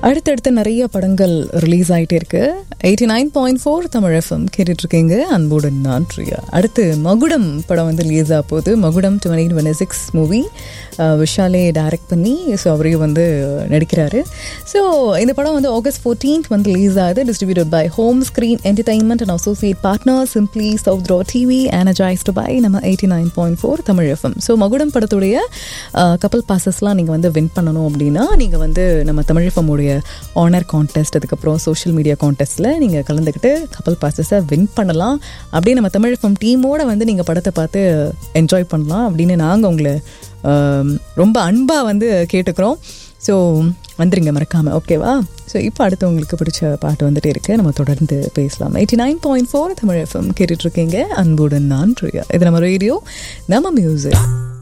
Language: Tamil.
அடுத்தடுத்து நிறைய படங்கள் ரிலீஸ் ஆகிட்டே இருக்கு eighty nine point four Tamil FM கேட்டுட்டு இருக்கீங்க அன்புடன் நான் பிரியா அடுத்து மகுடம் படம் வந்து ரிலீஸ் ஆக போகுது Magudam twenty twenty six movie விஷாலே டைரக்ட் பண்ணி ஸோ அவரையும் வந்து நடிக்கிறாரு ஸோ இந்த படம் வந்து ஆகஸ்ட் ஃபோர்டீன்த் வந்து ரிலீஸ் ஆகுது distributed by home screen entertainment and associate partner simply south row TV organised by நம்ம eighty nine point four Tamil FM so Magudam படத்துடைய கப்பல் பாசஸ்லாம் நீங்கள் வந்து வின் பண்ணணும் அப்படின்னா நீங்கள் வந்து நம்ம தமிழ் எஃப்எம்முடைய ஆனர் கான்டெஸ்ட் அதுக்கப்புறம் சோஷியல் மீடியா கான்டெஸ்ட்டில் நீங்கள் கலந்துக்கிட்டு கப்பல் பாசஸை வின் பண்ணலாம் அப்படியே நம்ம தமிழ் எஃப்எம் டீமோட வந்து நீங்கள் படத்தை பார்த்து என்ஜாய் பண்ணலாம் அப்படின்னு நாங்கள் உங்களை ஆம், ரொம்ப அன்பாக வந்து கேட்டுக்கிறோம் ஸோ வந்துருங்க மறக்காமல் ஓகேவா ஸோ இப்போ அடுத்து உங்களுக்கு பிடிச்ச பாட்டு வந்துட்டே இருக்கு நம்ம தொடர்ந்து பேசலாம் eighty nine point four Tamil FM கேட்டுட்ருக்கீங்க அன்புடன் நான் பிரியா இது நம்ம ரேடியோ நம்ம மியூசிக்